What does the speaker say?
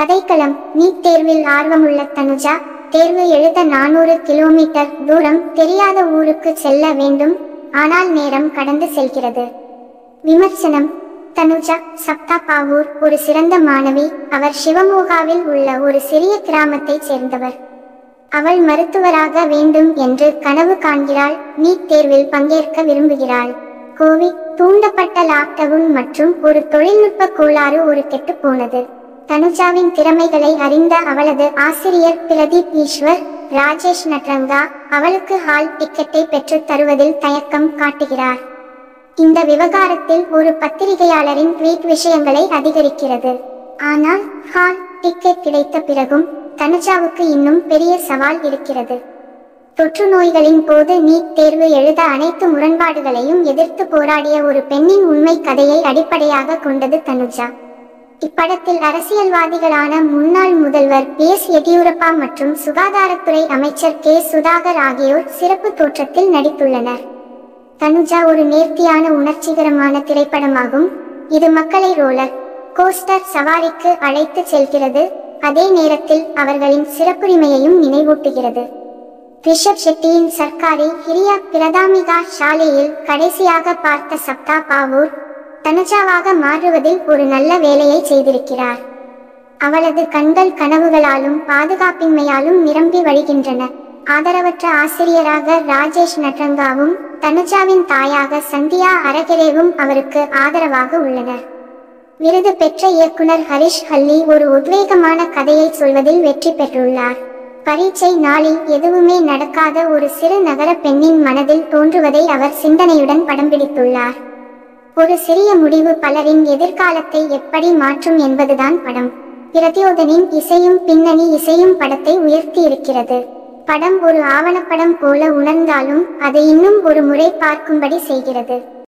கதைக்களம் நீட் தேர்வில் ஆர்வமுள்ள தனுஜா தேர்வு எழுத நானூறு கிலோமீட்டர் தூரம் தெரியாத ஊருக்கு செல்ல வேண்டும் ஆனால் நேரம் கடந்து செல்கிறது விமர்சனம் தனுஜா சப்தா பாவூர் ஒரு சிறந்த மாணவி அவர் சிவமோகாவில் உள்ள ஒரு சிறிய கிராமத்தைச் சேர்ந்தவர் அவள் மருத்துவராக வேண்டும் என்று கனவு காண்கிறாள் நீட் தேர்வில் பங்கேற்க விரும்புகிறாள் கோவிட் தூண்டப்பட்ட லாக்டவுன் மற்றும் ஒரு தொழில்நுட்ப கோளாறு ஒரு கெட்டு போனது தனுஜாவின் திறமைகளை அறிந்த அவளது ஆசிரியர் பிரதீப் ஈஸ்வர் ராஜேஷ் நட்ரங்கா அவளுக்கு ஹால் டிக்கெட்டை பெற்றுத் தருவதில் தயக்கம் காட்டுகிறார் இந்த விவகாரத்தில் ஒரு பத்திரிகையாளரின் ட்வீட் விஷயங்களை அதிகரிக்கிறது ஆனால் ஹால் டிக்கெட் கிடைத்த பிறகும் தனுஜாவுக்கு இன்னும் பெரிய சவால் இருக்கிறது தொற்று நோய்களின் போது நீட் தேர்வு எழுத அனைத்து முரண்பாடுகளையும் எதிர்த்து போராடிய ஒரு பெண்ணின் உண்மை கதையை அடிப்படையாக கொண்டது தனுஜா இப்படத்தில் அரசியல்வாதிகளான முன்னாள் முதல்வர் பி எஸ் எடியூரப்பா மற்றும் சுகாதாரத்துறை அமைச்சர் கே சுதாகர் ஆகியோர் சிறப்பு தோற்றத்தில் நடித்துள்ளனர் தனுஜா ஒரு நேர்த்தியான உணர்ச்சிகரமான திரைப்படமாகும் இது மக்களை ரோலர் கோஸ்டர் சவாரிக்கு அழைத்து செல்கிறது அதே நேரத்தில் அவர்களின் சிறப்புரிமையையும் நினைவூட்டுகிறது ரிஷப் ஷெட்டியின் சர்க்காரி ஹிரியா பிரதாமிகா ஷாலையில் கடைசியாக பார்த்த சப்தா பாவூர் தனுஜாவாக மாறுவதில் ஒரு நல்ல வேலையை செய்திருக்கிறார் அவளது கண்கள் கனவுகளாலும் பாதுகாப்பின்மையாலும் நிரம்பி வழிகின்றன ஆதரவற்ற ஆசிரியராக ராஜேஷ் நட்ரங்காவும் தனுஜாவின் தாயாக சந்தியா அரகரேவும் அவருக்கு ஆதரவாக உள்ளனர் விருது பெற்ற இயக்குனர் ஹரிஷ் ஹல்லி ஒரு உத்வேகமான கதையை சொல்வதில் வெற்றி பெற்றுள்ளார் பரீட்சை நாளில் எதுவுமே நடக்காத ஒரு சிறு நகர பெண்ணின் மனதில் தோன்றுவதை அவர் சிந்தனையுடன் படம் பிடித்துள்ளார் ஒரு சிறிய முடிவு பலரின் எதிர்காலத்தை எப்படி மாற்றும் என்பதுதான் படம் பிரதியோதனின் இசையும் பின்னணி இசையும் படத்தை உயர்த்தி இருக்கிறது படம் ஒரு ஆவணப்படம் போல உணர்ந்தாலும் அதை இன்னும் ஒரு முறை பார்க்கும்படி செய்கிறது